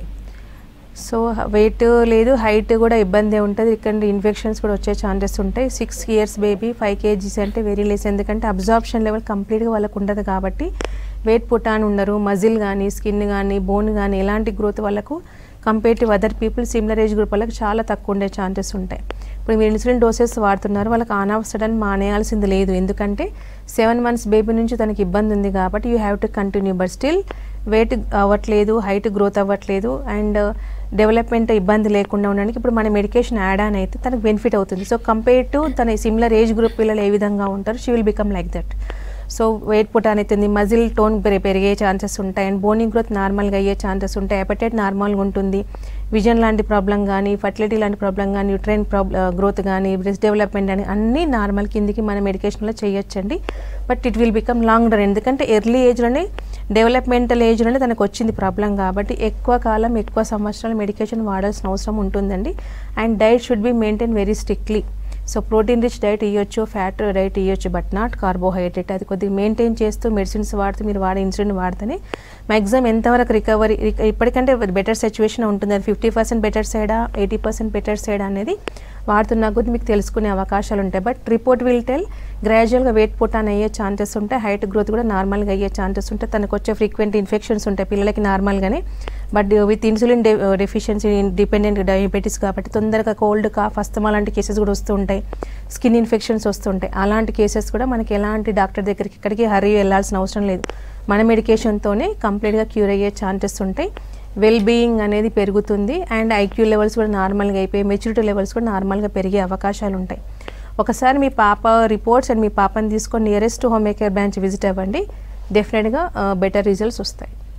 సో వెయిట్ లేదు హైట్ కూడా ఇబ్బంది ఉంటుంది ఇక్కడ ఇన్ఫెక్షన్స్ కూడా వచ్చే ఛాన్సెస్ ఉంటాయి six years baby five kgs అంటే వెరీ లెస్ ఎందుకంటే అబ్జార్ప్షన్ లెవెల్ కంప్లీట్గా వాళ్ళకు ఉండదు కాబట్టి వెయిట్ పుట్టాన్ ఉండరు మజిల్ కానీ స్కిన్ కానీ బోన్ కానీ ఎలాంటి గ్రోత్ వాళ్ళకు compare to other people similar age group వాళ్ళకి చాలా తక్కువ ఉండే ఛాన్సెస్ ఉంటాయి ఇప్పుడు మీరు ఇన్సులిన్ డోసెస్ వాడుతున్నారు వాళ్ళకి ఆన్ ఆఫ్ సడన్ మానేయాల్సింది లేదు ఎందుకంటే సెవెన్ మంత్స్ బేబీ నుంచి తనకి ఇబ్బంది ఉంది కాబట్టి you have to continue but still weight అవ్వట్లేదు హైట్ గ్రోత్ అవ్వట్లేదు అండ్ డెవలప్మెంట్ ఇబ్బంది లేకుండా ఉండడానికి ఇప్పుడు మన మెడికేషన్ యాడ్ ఆన్ అయితే తనకు బెనిఫిట్ అవుతుంది సో కంపేర్ టు తన సిమిలర్ ఏజ్ గ్రూప్ పిల్లలు ఏ విధంగా ఉంటారు she will become like that so weight put on అవుతుంది మజిల్ టోన్ పెరి- పెరిగే ఛాన్సెస్ ఉంటాయి అండ్ బోనింగ్ గ్రోత్ నార్మల్గా అయ్యే ఛాన్సెస్ ఉంటాయి హెపటైట్ నార్మల్గా ఉంటుంది విజన్ లాంటి ప్రాబ్లం కానీ ఫర్టిలిటీ లాంటి ప్రాబ్లం కానీ న్యూట్రైన్ ప్రాబ్ల గ్రోత్ కానీ బ్రెస్ట్ డెవలప్మెంట్ అని అన్నీ నార్మల్ కిందికి మన మెడికేషన్లో చేయొచ్చండి but it will become long run ఎందుకంటే ఎర్లీ ఏజ్లోనే డెవలప్మెంటల్ ఏజ్లోనే తనకు వచ్చింది ప్రాబ్లం కాబట్టి ఎక్కువ కాలం ఎక్కువ సంవత్సరాలు మెడికేషన్ వాడాల్సిన అవసరం ఉంటుందండి and diet should be maintain very strictly so protein rich diet ఇవ్వచ్చు ఫ్యాట్ డైట్ ఇవ్వచ్చు బట్ నాట్ కార్బోహైడ్రేట్ అది కొద్దిగా మెయింటైన్ చేస్తూ మెడిసిన్స్ వాడుతూ మీరు వాడే ఇన్సులిన్ వాడితేనే మ్యాక్సిమం ఎంతవరకు రికవరీ ఇప్పటికంటే బెటర్ సిచ్యువేషన్ ఉంటుంది అది ఫిఫ్టీ పర్సెంట్ బెటర్ సైడా ఎయిటీ పర్సెంట్ బెటర్ సైడ్ అనేది వాడుతున్నా కొద్ది మీకు తెలుసుకునే అవకాశాలు ఉంటాయి బట్ రిపోర్ట్ విల్ టెల్ గ్రాడ్యువల్గా వెయిట్ పుటాన్ అయ్యే ఛాన్సెస్ ఉంటాయి హైట్ గ్రోత్ కూడా నార్మల్గా అయ్యే ఛాన్సెస్ ఉంటాయి తనకు వచ్చే ఫ్రీక్వెంట్ ఇన్ఫెక్షన్స్ ఉంటాయి పిల్లలకి నార్మల్గానే but with insulin deficiency dependent diabetes కాబట్టి తొందరగా కోల్డ్ కాఫ్ అస్తమా లాంటి కేసెస్ కూడా వస్తూ ఉంటాయి స్కిన్ ఇన్ఫెక్షన్స్ వస్తుంటాయి అలాంటి కేసెస్ కూడా మనకి ఎలాంటి డాక్టర్ దగ్గరికి ఇక్కడికి హరీ వెళ్ళాల్సిన అవసరం లేదు మన మెడికేషన్తోనే కంప్లీట్గా క్యూర్ అయ్యే ఛాన్సెస్ ఉంటాయి వెల్ బీయింగ్ అనేది పెరుగుతుంది అండ్ ఐక్యూ లెవెల్స్ కూడా నార్మల్గా అయిపోయి మెచ్యూరిటీ లెవెల్స్ కూడా నార్మల్గా పెరిగే అవకాశాలు ఉంటాయి ఒకసారి మీ పాప రిపోర్ట్స్ అండ్ మీ పాపని తీసుకొని nearest home care branch visit అవ్వండి డెఫినెట్గా బెటర్ రిజల్ట్స్ వస్తాయి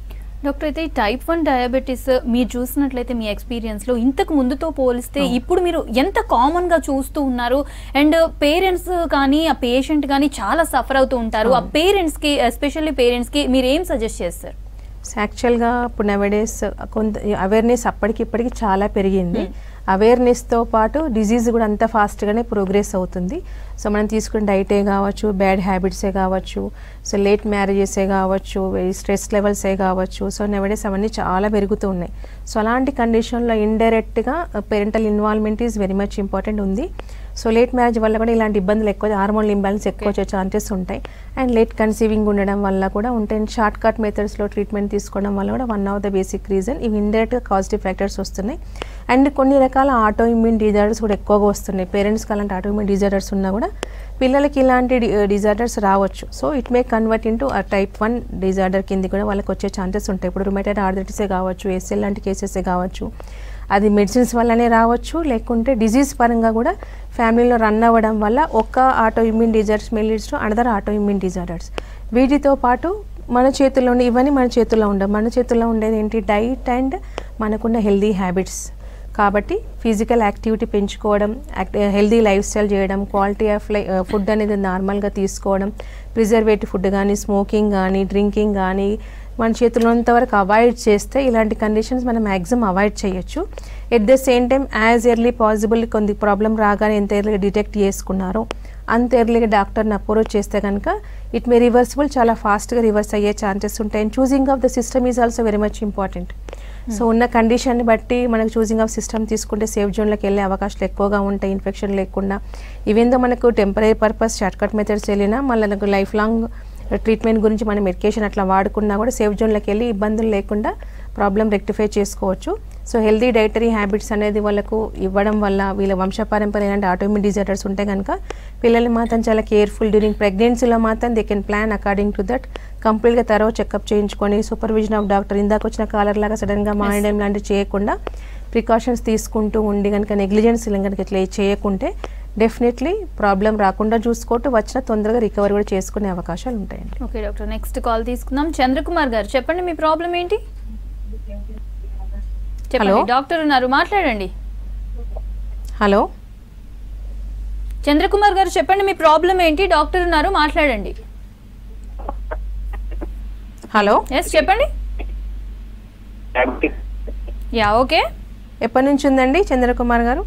డాక్టర్ అయితే టైప్ వన్ డయాబెటీస్ మీరు చూసినట్లయితే మీ ఎక్స్పీరియన్స్ లో ఇంతకు ముందుతో పోలిస్తే ఇప్పుడు మీరు ఎంత కామన్ గా చూస్తూ ఉన్నారు అండ్ పేరెంట్స్ కానీ ఆ పేషెంట్ కానీ చాలా సఫర్ అవుతూ ఉంటారు ఆ పేరెంట్స్ కి ఎస్పెషల్లీ పేరెంట్స్ కి మీరు ఏం సజెస్ట్ చేస్తారు యాక్చువల్గా ఇప్పుడు నవడేస్ కొంత అవేర్నెస్ అప్పటికి ఇప్పటికి చాలా పెరిగింది అవేర్నెస్తో పాటు డిజీజ్ కూడా అంత ఫాస్ట్గానే ప్రోగ్రెస్ అవుతుంది సో మనం తీసుకున్న డైటే కావచ్చు బ్యాడ్ హ్యాబిట్సే కావచ్చు సో లేట్ మ్యారేజెసే కావచ్చు స్ట్రెస్ లెవెల్సే కావచ్చు సో నవడేస్ అవన్నీ చాలా పెరుగుతూ ఉన్నాయి సో అలాంటి కండిషన్లో ఇండైరెక్ట్గా parental involvement is very much important ఉంది సో లేట్ మ్యారేజ్ వల్ల కూడా ఇలాంటి ఇబ్బందులు ఎక్కువ హార్మోన్ ఇంబ్యాలెన్స్ ఎక్కువ వచ్చే ఛాన్సెస్ ఉంటాయి అండ్ లేట్ కన్సీవింగ్ ఉండడం వల్ల కూడా ఉంటాయి షార్ట్ కట్ మెథడ్స్లో ట్రీట్మెంట్ తీసుకోవడం వల్ల కూడా one of the basic reason ఇవి ఇండైరెక్ట్గా కాజిటివ్ ఫ్యాక్టర్స్ వస్తున్నాయి అండ్ కొన్ని రకాల ఆటో ఇమ్యూన్ డిజార్డర్స్ కూడా ఎక్కువగా వస్తున్నాయి పేరెంట్స్కి అలాంటి ఆటో ఇమ్యూన్ డిజార్డర్స్ ఉన్నా కూడా పిల్లలకి ఇలాంటి డిజార్డర్స్ రావచ్చు so it may convert into a type one disorder కింద కూడా వాళ్ళకి వచ్చే ఛాన్సెస్ ఉంటాయి ఇప్పుడు రుమేటైడ్ ఆర్థరైటిసే కావచ్చు ఎస్ఎల్ లాంటి కేసెసే కావచ్చు అది మెడిసిన్స్ వల్లనే రావచ్చు లేకుంటే డిజీజ్ పరంగా కూడా ఫ్యామిలీలో రన్ అవ్వడం వల్ల ఒక్క autoimmune disorders main leads to another autoimmune disorders వీటితో పాటు మన చేతుల్లో ఉండే ఇవన్నీ మన చేతుల్లో ఉండవు మన చేతుల్లో ఉండేది ఏంటి డైట్ అండ్ మనకున్న హెల్దీ హ్యాబిట్స్ కాబట్టి ఫిజికల్ యాక్టివిటీ పెంచుకోవడం హెల్దీ లైఫ్ స్టైల్ చేయడం క్వాలిటీ ఆఫ్ లై ఫుడ్ అనేది నార్మల్గా తీసుకోవడం ప్రిజర్వేటివ్ ఫుడ్ కానీ స్మోకింగ్ కానీ డ్రింకింగ్ కానీ మన చేతుల్లోంత వరకు అవాయిడ్ చేస్తే ఇలాంటి కండిషన్స్ మనం మ్యాక్సిమం అవాయిడ్ చేయొచ్చు at the same time as early possible కొన్ని ప్రాబ్లం రాగానే ఎంత ఎర్లీగా డిటెక్ట్ చేసుకున్నారో అంత ఎర్లీగా డాక్టర్ని అప్రోచ్ చేస్తే కనుక ఇట్ మే రివర్సిబుల్ చాలా ఫాస్ట్గా రివర్స్ అయ్యే ఛాన్సెస్ ఉంటాయి and choosing of the system is also very much important so ఉన్న కండిషన్ని బట్టి మనకు చూసింగ్ ఆఫ్ సిస్టమ్ తీసుకుంటే సేఫ్ జోన్లోకి వెళ్ళే అవకాశాలు ఎక్కువగా ఉంటాయి ఇన్ఫెక్షన్ లేకుండా ఇవేందో మనకు temporary purpose short cut methods వెళ్ళినా మళ్ళీ మనకు లైఫ్ లాంగ్ ట్రీట్మెంట్ గురించి మనం మెడికేషన్ అట్లా వాడుకున్నా కూడా సేఫ్ జోన్లోకి వెళ్ళి ఇబ్బందులు లేకుండా ప్రాబ్లం రెక్టిఫై చేసుకోవచ్చు సో హెల్దీ డైటరీ హ్యాబిట్స్ అనేది వాళ్ళకు ఇవ్వడం వల్ల వీళ్ళ వంశపారంపర్య ఇలాంటి ఆటోమిక్ డిజార్డర్స్ ఉంటే కనుక పిల్లల్ని మాత్రం చాలా కేర్ఫుల్ డ్యూరింగ్ ప్రెగ్నెన్సీలో మాత్రం they can plan according to that కంప్లీట్గా తరవ చెకప్ చేయించుకొని సూపర్విజన్ ఆఫ్ డాక్టర్ ఇందాక వచ్చిన కాలర్ లాగా సడన్గా మానేయడం లాంటివి చేయకుండా ప్రికాషన్స్ తీసుకుంటూ ఉండి కనుక నెగ్లిజెన్స్ కనుక ఇట్లా చేయకుంటే డెఫినెట్లీ ప్రాబ్లం రాకుండా చూసుకోవటం వచ్చిన తొందరగా రికవర్ కూడా చేసుకునే అవకాశాలు ఉంటాయండి ఓకే డాక్టర్ నెక్స్ట్ కాల్ తీసుకుందాం చంద్రకుమార్ గారు చెప్పండి మీ ప్రాబ్లం ఏంటి చెప్పండి Hello. డాక్టర్ ఉన్నారు మాట్లాడండి హలో చంద్రకుమార్ గారు చెప్పండి మీ ప్రాబ్లం ఏంటి డాక్టర్ ఉన్నారు మాట్లాడండి హలో ఎస్ చెప్పండి డయాబెటిక్ యా ఓకే ఎప్పటి నుంచి ఉందండి చంద్రకుమార్ గారు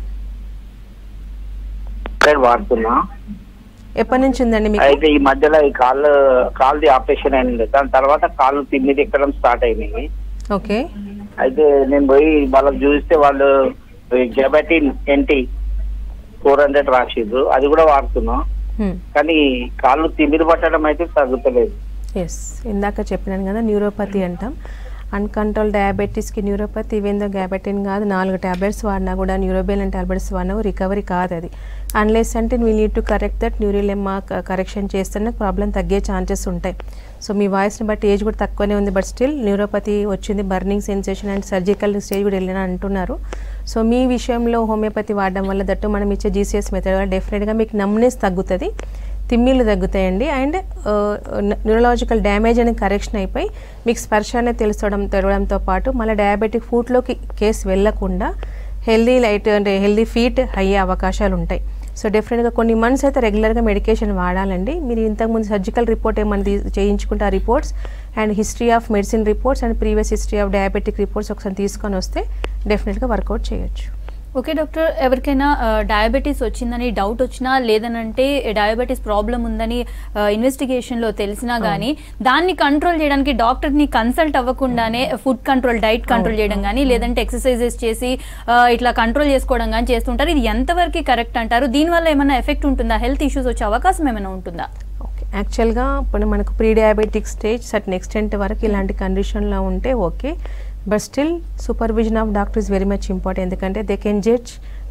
సైడ్ వాడుతున్నా ఎప్పటి నుంచి ఉందండి మీకు అయితే ఈ మధ్యలో ఈ కాళ్ళు కాలుది ఆపరేషన్ అయింది దాని తర్వాత కాళ్ళు తిమ్మిది ఎక్కడం స్టార్ట్ అయినాయి ఓకే అయితే నేను పోయి వాళ్ళకి చూస్తే వాళ్ళు జెబటిన్ ఎన్టీ ఫోర్ హండ్రెడ్ రాసిర్రు అది కూడా వాడుతున్నాం కానీ కాళ్ళు తిమ్మిది పట్టడం అయితే తగ్గుతలేదు ఎస్ ఇందాక చెప్పినాను కదా న్యూరోపతి అంటాం అన్కంట్రోల్ డయాబెటీస్కి న్యూరోపతి ఇవేందో గ్యాబెటిన్ కాదు నాలుగు ట్యాబ్లెట్స్ వాడినా కూడా న్యూరోబేలన్ ట్యాబ్లెట్స్ వాడినా రికవరీ కాదు అది అన్లెస్ అంటే we need to correct that neurilemma correction చేస్తేనే ప్రాబ్లం తగ్గే ఛాన్సెస్ ఉంటాయి సో మీ వాయిస్ని బట్టి ఏజ్ కూడా తక్కువనే ఉంది బట్ స్టిల్ న్యూరోపతి వచ్చింది burning sensation and surgical stage కూడా వెళ్ళిన అంటున్నారు సో మీ విషయంలో హోమియోపతి వాడడం వల్ల దట్టు మనం ఇచ్చే జీసీఎస్ మెథడ్ వల్ల డెఫినెట్గా మీకు నమ్నెస్ తగ్గుతుంది తిమ్మిళ్ళు తగ్గుతాయండి అండ్ న్యూరలాజికల్ డ్యామేజ్ అనేది కరెక్షన్ అయిపోయి మీకు స్పర్శ అనేది తెలుసడం తెరవడంతో పాటు మళ్ళీ డయాబెటిక్ ఫుడ్లోకి కేసు వెళ్ళకుండా హెల్దీ లైట్ అంటే హెల్దీ ఫీట్ అయ్యే అవకాశాలు ఉంటాయి సో డెఫినెట్గా కొన్ని మంత్స్ అయితే రెగ్యులర్గా మెడికేషన్ వాడాలండి మీరు ఇంతకుముందు సర్జికల్ రిపోర్ట్ ఏమైనా తీ- చేయించుకుంటే ఆ reports and history of medicine reports and previous history of diabetic reports ఒకసారి తీసుకొని వస్తే డెఫినెట్గా వర్కౌట్ చేయొచ్చు ఓకే డాక్టర్ ఎవరికైనా డయాబెటీస్ వచ్చిందని డౌట్ వచ్చినా లేదనంటే డయాబెటీస్ ప్రాబ్లం ఉందని ఇన్వెస్టిగేషన్ లో తెలిసినా గానీ దాన్ని కంట్రోల్ చేయడానికి డాక్టర్ ని కన్సల్ట్ అవ్వకుండానే ఫుడ్ కంట్రోల్ డైట్ కంట్రోల్ చేయడం కానీ లేదంటే ఎక్సర్సైజెస్ చేసి ఆ, ఇట్లా కంట్రోల్ చేసుకోవడం కానీ చేస్తుంటారు ఇది ఎంతవరకు కరెక్ట్ అంటారు దీనివల్ల ఏమైనా ఎఫెక్ట్ ఉంటుందా హెల్త్ ఇష్యూస్ వచ్చే అవకాశం ఏమైనా ఉంటుందా ఓకే యాక్చువల్గా ఇప్పుడు మనకు pre diabetic stage certain extent వరకు ఇలాంటి కండిషన్లో ఉంటే okay but still supervision of doctor is very much important ఎందుకంటే they can judge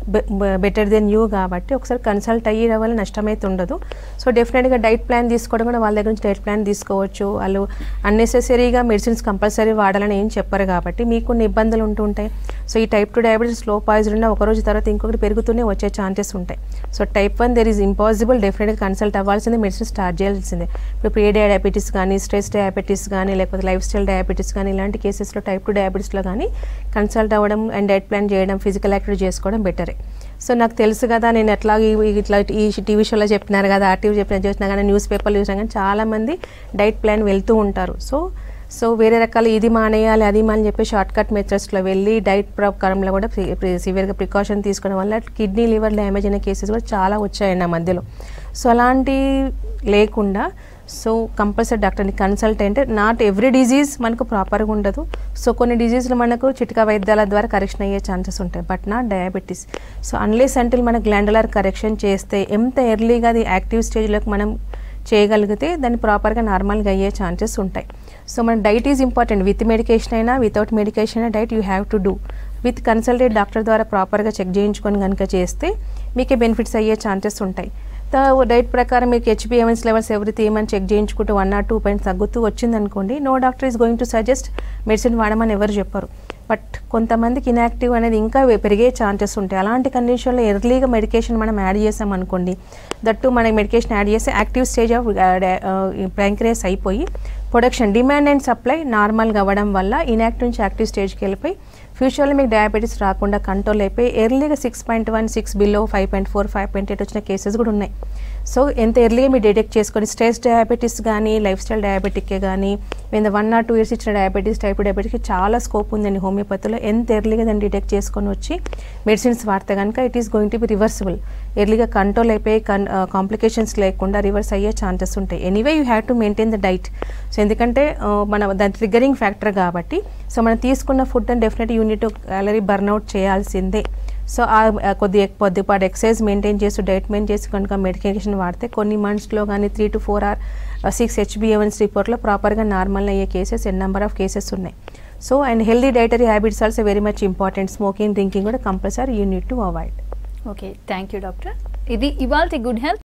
better than you కాబట్టి ఒకసారి కన్సల్ట్ అయ్యే వల్ల నష్టమైతే ఉండదు సో డెఫినెట్గా డైట్ ప్లాన్ తీసుకోవడం కూడా వాళ్ళ దగ్గర నుంచి డైట్ ప్లాన్ తీసుకోవచ్చు వాళ్ళు అన్నెసెసరీగా మెడిసిన్స్ కంపల్సరీ వాడాలని ఏం చెప్పరు కాబట్టి మీకు కొన్ని ఇబ్బందులు ఉంటుంటాయి సో ఈ టైప్ టూ డయాబెటీస్ లో పాయిజన్ ఉన్న ఒక రోజు తర్వాత ఇంకొకటి పెరుగుతూనే వచ్చే ఛాన్సెస్ ఉంటాయి so type one there is impossible డెఫినెట్గా కన్సల్ట్ అవ్వాల్సిందే మెడిసిన్ స్టార్ట్ చేయాల్సిందే ఇప్పుడు ప్రీ డయాబెటీస్ కానీ స్ట్రెస్ డయాబెటీస్ కానీ లేకపోతే లైఫ్ స్టైల్ డయాబెటీస్ కానీ ఇలాంటి కేసెస్లో టైప్ టూ డయాబెటీస్లో కానీ కన్సల్ట్ అవ్వడం అండ్ డైట్ ప్లాన్ చేయడం ఫిజికల్ యాక్టివిటీ చేసుకోవడం బెటరే సో నాకు తెలుసు కదా నేను ఎట్లా ఈ- ఇట్లా ఈ టీవీ షోలో చెప్పినారు కదా ఆ టీవీ చెప్పిన చూసినా కానీ న్యూస్ పేపర్లు చూసినా కానీ చాలామంది డైట్ ప్లాన్ వెళ్తూ ఉంటారు సో సో వేరే రకాల ఇది మానేయాలి అది మాని చెప్పి షార్ట్ కట్ మెథడ్స్లో వెళ్ళి డైట్ ప్రకారంలో కూడా సివియర్గా ప్రికాషన్ తీసుకోవడం వల్ల కిడ్నీ లివర్ డ్యామేజ్ అయిన కేసెస్ కూడా చాలా వచ్చాయండి ఆ మధ్యలో సో అలాంటి లేకుండా సో కంపల్సరీ డాక్టర్ని కన్సల్ట్ అంటే నాట్ ఎవ్రీ డిజీజ్ మనకు ప్రాపర్గా ఉండదు సో కొన్ని డిజీజ్లు మనకు చిటికా వైద్యాల ద్వారా కరెక్షన్ అయ్యే ఛాన్సెస్ ఉంటాయి but not diabetes so unless until మన గ్లాండులర్ కరెక్షన్ చేస్తే ఎంత ఎర్లీగా అది యాక్టివ్ స్టేజ్లోకి మనం చేయగలిగితే దాన్ని ప్రాపర్గా నార్మల్గా అయ్యే ఛాన్సెస్ ఉంటాయి సో మన diet is important with medication అయినా వితౌట్ మెడికేషన్ అయినా diet you have to do with consultant doctor ద్వారా ప్రాపర్గా చెక్ చేయించుకొని కనుక చేస్తే మీకే బెనిఫిట్స్ అయ్యే ఛాన్సెస్ ఉంటాయి త- డైట్ ప్రకారం మీకు హెచ్బిఎంఎస్ లెవెల్స్ ఎవరితే ఏమని చెక్ చేయించుకుంటూ వన్ ఆర్ టూ పాయింట్స్ తగ్గుతూ వచ్చిందనుకోండి no doctor is going to suggest medicine వాడమని ఎవరు చెప్పరు బట్ కొంతమందికి ఇన్యాక్టివ్ అనేది ఇంకా వె- పెరిగే ఛాన్సెస్ ఉంటాయి అలాంటి కండిషన్లో ఎర్లీగా మెడికేషన్ మనం యాడ్ చేసాం అనుకోండి దట్టు మనకి మెడికేషన్ యాడ్ చేస్తే యాక్టివ్ స్టేజ్ ఆఫ్ ప్యాంక్రియస్ అయిపోయి ప్రొడక్షన్ డిమాండ్ అండ్ సప్లై నార్మల్గా అవ్వడం వల్ల ఇన్యాక్టివ్ నుంచి యాక్టివ్ స్టేజ్కి వెళ్ళిపోయి ఫ్యూచర్లో మీకు డయాబెటీస్ రాకుండా కంట్రోల్ అయిపోయి ఎర్లీగా six point one six below five point four five point eight వచ్చిన కేసెస్ కూడా ఉన్నాయి సో ఎంత ఎర్లీగా మీరు డిటెక్ట్ చేసుకొని స్ట్రెస్ డయాబెటీస్ కానీ లైఫ్ స్టైల్ డయాబెటిక్కే కానీ మీద వన్ ఆర్ టూ ఇయర్స్ ఇచ్చిన డయాబెటీస్ టైప్ డయాబెటీస్కి చాలా స్కోప్ ఉందండి హోమియోపతిలో ఎంత ఎర్లీగా దాన్ని డిటెక్ట్ చేసుకొని వచ్చి మెడిసిన్స్ వాడితే కనుక it is going to be reversible ఎర్లీగా కంట్రోల్ అయిపోయి కన్ కాంప్లికేషన్స్ లేకుండా రివర్స్ అయ్యే ఛాన్సెస్ ఉంటాయి anyway you have to maintain the diet so ఎందుకంటే ఆ, మన దాని ట్రిగరింగ్ ఫ్యాక్టర్ కాబట్టి సో మనం తీసుకున్న ఫుడ్ అని డెఫినెట్ యూనిట్ క్యాలరీ బర్న్అవుట్ చేయాల్సిందే సో ఆ ఆ కొద్ది కొద్దిపాటి ఎక్సర్సైజ్ మెయింటైన్ చేసి డైట్ మెయింటైన్ చేసి కనుక మెడికేషన్ వాడితే కొన్ని మంత్స్లో కానీ three to four or six HBA ones రిపోర్ట్లో ప్రాపర్గా నార్మల్ అయ్యే cases n number of cases ఉన్నాయి so and healthy dietary habits also very much important smoking drinking కూడా compulsory you need to avoid okay thank you doctor ఇది ఇవాల్టి good health